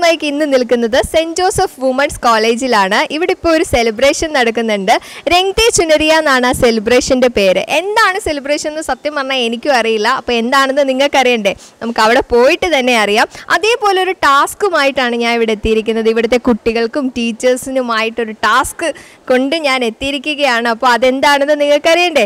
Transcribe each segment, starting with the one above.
Mic ഇന്ന് നിൽക്കുന്നത് saint Joseph women's കോളേജിലാണ് ഇവിടെ ഇപ്പോൾ ഒരു സെലിബ്രേഷൻ നടക്കുന്നുണ്ട് രംഗ്തേ ചുനരിയ എന്നാണ് ആ സെലിബ്രേഷന്റെ പേര് എന്താണ് സെലിബ്രേഷൻ എന്ന് സത്യം പറഞ്ഞാൽ എനിക്കും അറിയില്ല അപ്പോൾ എന്താണെന്ന് നിങ്ങൾക്ക് അറിയണ്ടേ നമുക്ക് അവിടെ പോയിട്ട് തന്നെ അറിയാം അതേപോലെ ഒരു ടാസ്കുമായിട്ടാണ് ഞാൻ ഇവിടെ എത്തിയിരിക്കുന്നത് ഇവിടുത്തെ കുട്ടികൾക്കും ടീച്ചേഴ്സിനുമായിട്ടൊരു ടാസ്ക് കൊണ്ട് ഞാൻ എത്തിയിരിക്കുകയാണ് അപ്പോൾ അതെന്താണെന്ന് നിങ്ങൾക്ക് അറിയണ്ടേ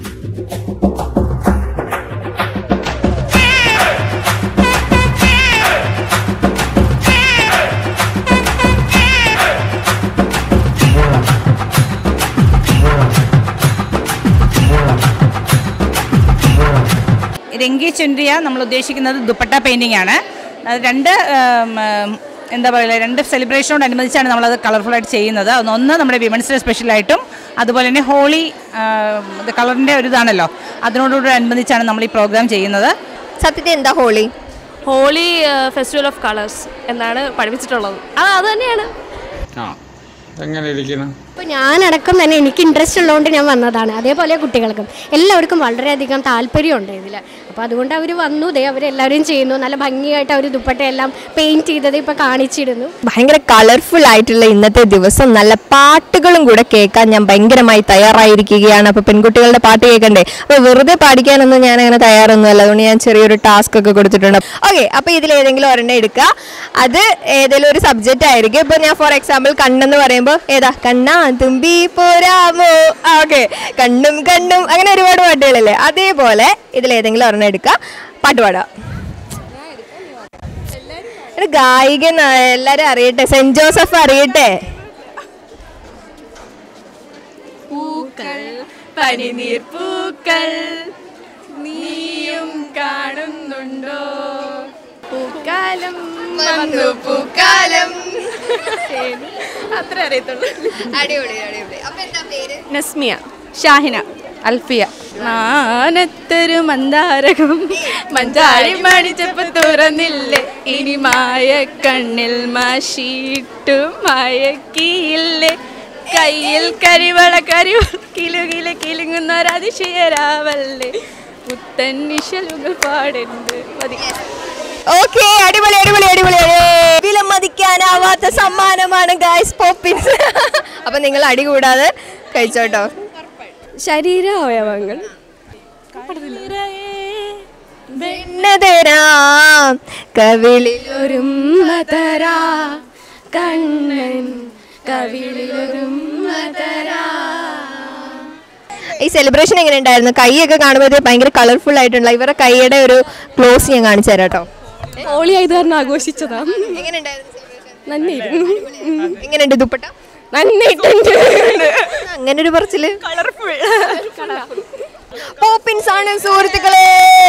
രംഗി ചുൻഡ്രിയ നമ്മൾ ഉദ്ദേശിക്കുന്നത് ദുപ്പട്ട പെയിൻറ്റിംഗ് ആണ് അത് രണ്ട് ഉം, ഉം, എന്താ പറയുക രണ്ട് സെലിബ്രേഷനോടനുബന്ധിച്ചാണ് നമ്മളത് കളർഫുള്ളായിട്ട് ചെയ്യുന്നത് ഒന്ന് ഒന്ന് നമ്മുടെ വിമൻസ് ഡേ സ്പെഷ്യലായിട്ടും അതുപോലെ തന്നെ ഹോളി കളറിൻ്റെ ഒരു ഇതാണല്ലോ അതിനോടുകൂടി അനുബന്ധിച്ചാണ് നമ്മൾ ഈ പ്രോഗ്രാം ചെയ്യുന്നത് സത്യത്തിൽ എന്താ Holi Holi festival of colours എന്നാണ് പഠിപ്പിച്ചിട്ടുള്ളത് ആ അത് തന്നെയാണ് ആ എങ്ങനെ ഇരിക്കുന്നു അപ്പോൾ ഞാനടക്കം തന്നെ എനിക്ക് ഇൻട്രസ്റ്റ് ഉള്ളതുകൊണ്ട് ഞാൻ വന്നതാണ് അതേപോലെ കുട്ടികൾക്കും എല്ലാവർക്കും വളരെയധികം താല്പര്യമുണ്ട് ഇതിൽ അപ്പോൾ അതുകൊണ്ട് അവർ വന്നു ദേ അവരെല്ലാവരും ചെയ്യുന്നു നല്ല ഭംഗിയായിട്ട് അവർ ദുപ്പട്ടയെല്ലാം പെയിൻറ്റ് ചെയ്തത് ഇപ്പോൾ കാണിച്ചിരുന്നു ഭയങ്കര കളർഫുൾ ആയിട്ടുള്ള ഇന്നത്തെ ദിവസം നല്ല പാട്ടുകളും കൂടെ കേൾക്കാൻ ഞാൻ ഭയങ്കരമായി തയ്യാറായിരിക്കുകയാണ് അപ്പൊ പെൺകുട്ടികളുടെ പാട്ട് കേൾക്കണ്ടേ അപ്പൊ വെറുതെ പാടിക്കാനൊന്നും ഞാൻ അങ്ങനെ തയ്യാറൊന്നുമല്ല അതുകൊണ്ട് ഞാൻ ചെറിയൊരു ടാസ്ക് ഒക്കെ കൊടുത്തിട്ടുണ്ട് ഓക്കെ അപ്പൊ ഇതിൽ ഏതെങ്കിലും ഒരെണ്ണം എടുക്കുക അത് ഏതെങ്കിലും ഒരു സബ്ജക്റ്റ് ആയിരിക്കും ഇപ്പൊ ഞാൻ ഫോർ എക്സാമ്പിൾ കണ്ണെന്ന് പറയുമ്പോൾ ഏതാ കണ്ണാ തുമ്പി പോരാമോ ഓക്കെ കണ്ണും കണ്ണും അങ്ങനെ ഒരുപാട് പാട്ടുകളില്ലേ അതേപോലെ ഇതിൽ ഏതെങ്കിലും ഒരെണ്ണം എടുക്കുക പാട്ട് പാടുക ഒരു ഗായികൻ ആ, എല്ലാരും അറിയട്ടെ സെന്റ് ജോസഫ് അറിയട്ടെ പൂക്കൾ പനിനീർ പൂക്കൾ നീയും കാണുന്നുണ്ടോ പൂക്കാലം വന്നു പൂക്കാലം അത്ര അറിയത്തുള്ളൂ അടിപൊളി അടിപൊളി അപ്പൊ എന്താ പേര് നസ്മിയ ഷാഹിന അൽഫിയ മാനത്തൊരു മന്ദാരകം മഞ്ചാടി മടിച്ചപ്പോ തുറന്നില്ലേ ഇനി മായ കണ്ണിൽ മാഷിട്ടു മയക്കിയില്ലേ കയ്യിൽ കരിവള കരിവ കിലുകില കിലുങ്ങുന്ന ഒരതിശയരാവല്ലേ പുത്തൻ നിശലുകൾ പാടുണ്ട് മതി ഓക്കെ അടിപൊളി അടിപൊളി അടിപൊളി വിലമതിക്കാനാവാത്ത സമ്മാനമാണ് ഗായ്സ് പോപ്പിൻസ് അപ്പൊ നിങ്ങൾ അടി കൂടാതെ കഴിച്ചോട്ടോ ശരീര അവയവങ്ങൾ ഭിന്നതരാം കവിളിൽ ഒരു മതരാ കണ്ണൻ കവിളിലൊരും മതരാ ഈ സെലിബ്രേഷൻ എങ്ങനെ ഉണ്ടായിരുന്നു കൈയൊക്കെ കാണുമ്പോൾ ഭയങ്കര കളർഫുൾ ആയിട്ടുള്ള ഇവരുടെ കൈയുടെ ഒരു ക്ലോസ് ഞാൻ കാണിച്ചു തരാം കേട്ടോ ഹോളി ആയത് കാരണം ആഘോഷിച്ചതാ നന്നായിരുന്നു എങ്ങനെയുണ്ട് ദുപ്പട്ട നന്നായിട്ടുണ്ട് അങ്ങനെ ഒരു പറച്ചില് കളർഫുൾ പോപ്പിൻസ് ആണ് സുഹൃത്തുക്കളെ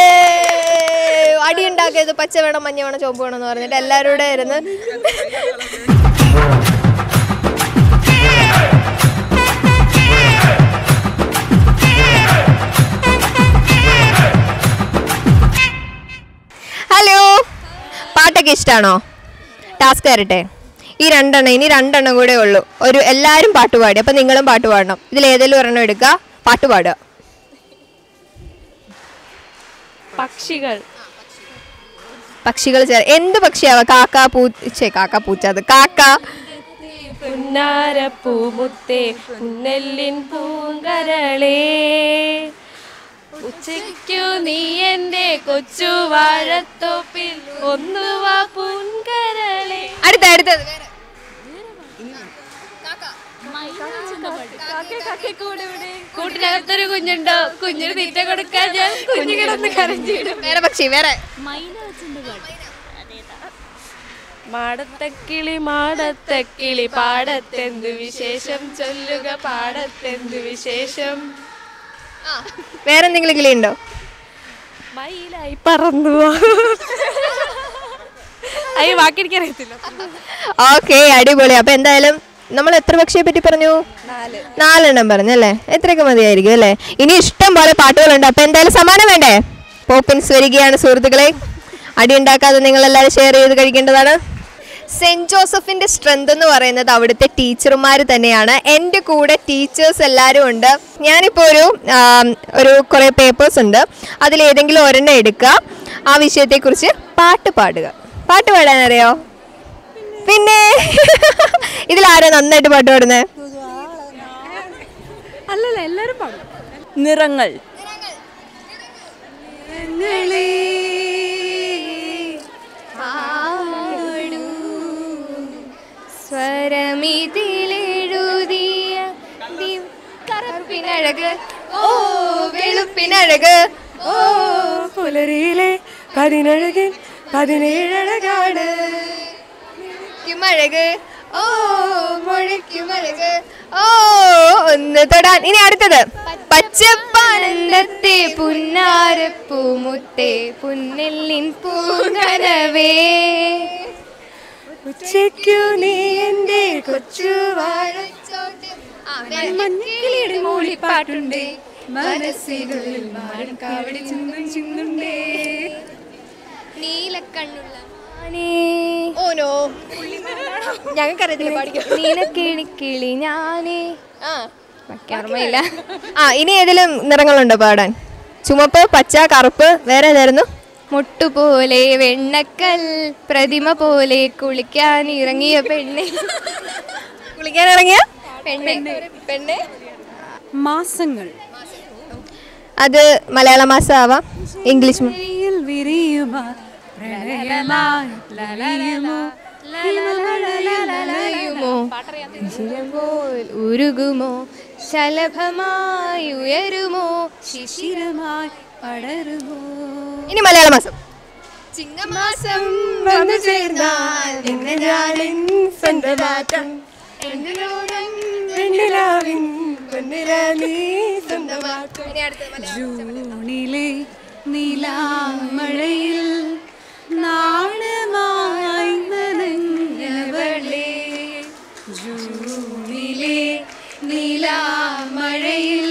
അടി ഉണ്ടാക്കിയത് പച്ച വേണം മഞ്ഞ വേണം ചുവപ്പ് വേണം എന്ന് പറഞ്ഞിട്ട് എല്ലാവരും കൂടെ ഇരുന്ന് ഹലോ പാട്ടൊക്കെ ഇഷ്ടമാണോ ടാസ്ക് തരട്ടെ ഈ രണ്ടെണ്ണം ഇനി രണ്ടെണ്ണം കൂടെ ഉള്ളൂ ഒരു എല്ലാവരും പാട്ട് പാടി അപ്പം നിങ്ങളും പാട്ട് പാടണം ഇതിൽ ഏതെങ്കിലും ഒരെണ്ണം എടുക്കുക പാട്ട് പാടുക പക്ഷികൾ പക്ഷികൾ ചേർ എന്ത് പക്ഷിയാവാ കാക്ക പൂച്ച കാക്ക പൂച്ച അത് കാക്ക പുന്നാരപ്പൂമുത്തേ പുന്നെല്ലിൻ പൂങ്കരളേ ഉച്ചയ്ക്കു നീ എന്റെ കൊച്ചു വാഴത്തോപ്പിൽ ഒന്നു വാ പൂങ്കരളേ അടുത്ത അടുത്തത് വേറെ. കൂട്ടിനകത്തൊരു കുഞ്ഞുണ്ടോ കുഞ്ഞിന് തീറ്റ കൊടുക്കാൻ ഞാൻ കുഞ്ഞു കിടന്ന് കരഞ്ഞിടും വേറെ പക്ഷി വേറെ മാടത്തക്കിളി മാടത്തക്കിളി പാടത്തെന്തു വിശേഷം ചൊല്ലുക പാടത്തെന്തു വിശേഷം വേറെ എന്തെങ്കിലും കിളി ഉണ്ടോ മയിലായി പറന്നു അയ്യോ ബാക്കി എനിക്കറിയത്തില്ല ഓക്കെ അടിപൊളി അപ്പൊ എന്തായാലും നമ്മൾ എത്ര പക്ഷിയെ പറ്റി പറഞ്ഞു നാലെണ്ണം പറഞ്ഞു അല്ലേ എത്രയൊക്കെ മതിയായിരിക്കും അല്ലേ ഇനി ഇഷ്ടം പോലെ പാട്ടുകളുണ്ട് അപ്പൊ എന്തായാലും സമ്മാനം വേണ്ടേ പോപ്പിൻസ് വരികയാണ് സുഹൃത്തുക്കളെ അടി ഉണ്ടാക്കാതെ നിങ്ങൾ എല്ലാവരും ഷെയർ ചെയ്ത് കഴിക്കേണ്ടതാണ് സെന്റ് ജോസഫിന്റെ സ്ട്രെങ്ത് എന്ന് പറയുന്നത് അവിടുത്തെ ടീച്ചർമാർ തന്നെയാണ് എൻ്റെ കൂടെ ടീച്ചേഴ്സ് എല്ലാവരും ഉണ്ട് ഞാനിപ്പോൾ ഒരു ആം, ഒരു കുറേ പേപ്പേഴ്സ് ഉണ്ട് അതിൽ ഏതെങ്കിലും ഒരെണ്ണം എടുക്കുക ആ വിഷയത്തെക്കുറിച്ച് പാട്ട് പാടുക പാട്ട് പാടാൻ അറിയോ പിന്നെ ഇതിലാരാ നന്നായിട്ട് പാട്ട് പാടുന്നത് അല്ലല്ല എല്ലാരും പാടും നിറങ്ങൾ സ്വരമിതിലെഴുതിയ ദി- കറുപ്പിനഴക് ഓ വെളുപ്പിനഴക് ഓ പുലരിയിലെ പതിനഴകൻ പതിനേഴഴകാണ് മുഴയ്ക്കുമഴക് ഓ മുഴയ്ക്കുമഴക് ഓ ഒന്ന് തൊടാൻ ഇനി അടുത്തത് പച്ചപ്പാനന്ദത്തെ പുന്നാരപ്പൂമുത്തെ പുന്നെല്ലിൻ പൂങ്കനവേ ഉച്ചയ്ക്കു നീ എന്റെ കൊച്ചു വാഴ മഞ്ഞക്കിളിയുടെ മൂളിപ്പാട്ടുണ്ട് മനസ്സിനുള്ളിൽ മാറും കാവടി ചിന്തും ചിന്തുണ്ടേ നീലക്കണ്ണുള്ള ഓനോ ഞങ്ങൾക്കറിയത്തില്ല പാടിക്കും നീലക്കിളി കിളി ഞാനേ ആ ഓർമ്മയില്ല ആ ഇനി ഏതെങ്കിലും നിറങ്ങളുണ്ടോ പാടാൻ ചുമപ്പ് പച്ച കറുപ്പ് വേറെ ഏതായിരുന്നു മുട്ടുപോലെ വെണ്ണക്കൽ പ്രതിമ പോലെ കുളിക്കാൻ ഇറങ്ങിയ പെണ്ണെ കുളിക്കാൻ ഇറങ്ങിയ പെണ്ണെ പെണ്ണെ മാസങ്ങൾ അത് മലയാള മാസം ആവാം ഇംഗ്ലീഷ് മ- വെയിൽ വിരിയുമാ പ്രണയമായി ലലയുമോ ലലയുമോ ശിരമ്പോൾ ഉരുകുമോ ശലഭമായി ഉയരുമോ ശിശിരമായി പടരുമോ ഇനി മലയാള മാസം ചിങ്ങമാസം വന്നു ചേർന്നാൽ എന്നെ ഞാനിൻ സ്വന്തമാക്കും വെണ്ണിലാവിൻ വെണ്ണില നീ സ്വന്തമാക്കും ജൂണിലെ നിലാമഴയിൽ നാണമായി നനഞ്ഞവളെ ജൂണിലെ നിലാമഴയിൽ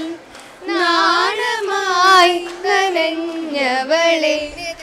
നാണമായി നനഞ്ഞവളെ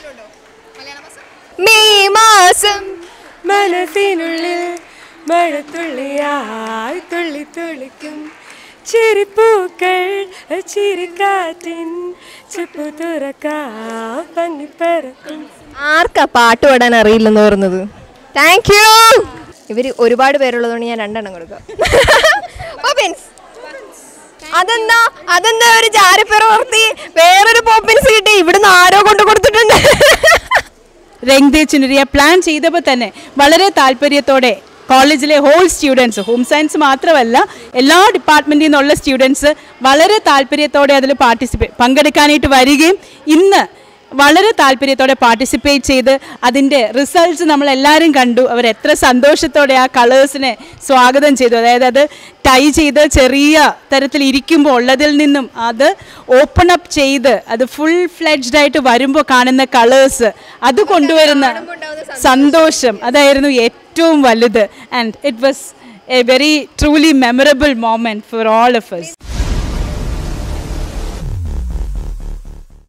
മെയ് മാസം മനസ്സിനുള്ളിൽ മഴത്തുള്ളിയായി തുള്ളി തുള്ളിക്കും ചിരിപ്പൂക്കൾ ചിരിക്കാറ്റിൻ ചെപ്പു തുറക്കാ പങ്ങിപ്പറക്കും ആർക്കാ പാട്ട് പാടാൻ അറിയില്ലെന്ന് പറഞ്ഞത് താങ്ക് യു ഇവര് ഒരുപാട് പേരുള്ളതുകൊണ്ട് ഞാൻ രണ്ടെണ്ണം കൊടുക്കാം പോപ്പിൻസ് അതെന്താ അതെന്താ ഒരു ചാരപ്പിറവർത്തി വേറൊരു പോപ്പിൻസ് കിട്ടി ഇവിടുന്ന് ആരോ കൊണ്ട് കൊടുത്തിട്ടുണ്ട് രംഗ്ദേ ചുനരിയ പ്ലാൻ ചെയ്തപ്പോൾ തന്നെ വളരെ താല്പര്യത്തോടെ കോളേജിലെ ഹോൾ സ്റ്റുഡൻസ് ഹോം സയൻസ് മാത്രമല്ല എല്ലാ ഡിപ്പാർട്ട്മെൻറ്റിൽ നിന്നുള്ള സ്റ്റുഡൻസ് വളരെ താല്പര്യത്തോടെ അതിൽ പാർട്ടിസിപ്പേ പങ്കെടുക്കാനായിട്ട് വരികയും ഇന്ന് വളരെ താല്പര്യത്തോടെ പാർട്ടിസിപ്പേറ്റ് ചെയ്ത് അതിൻ്റെ റിസൾട്ട്സ് നമ്മൾ എല്ലാവരും കണ്ടു അവർ എത്ര സന്തോഷത്തോടെ ആ കളേഴ്സിനെ സ്വാഗതം ചെയ്തു അതായത് അത് ടൈ ചെയ്ത് ചെറിയ തരത്തിൽ ഇരിക്കുമ്പോൾ ഉള്ളതിൽ നിന്നും അത് ഓപ്പൺ അപ്പ് ചെയ്ത് അത് ഫുൾ ഫ്ലെഡ്ജ്ഡ് ആയിട്ട് വരുമ്പോൾ കാണുന്ന കളേഴ്സ് അത് കൊണ്ടുവരുന്ന സന്തോഷം അതായിരുന്നു ഏറ്റവും വലുത് and it was a very truly memorable moment for all of us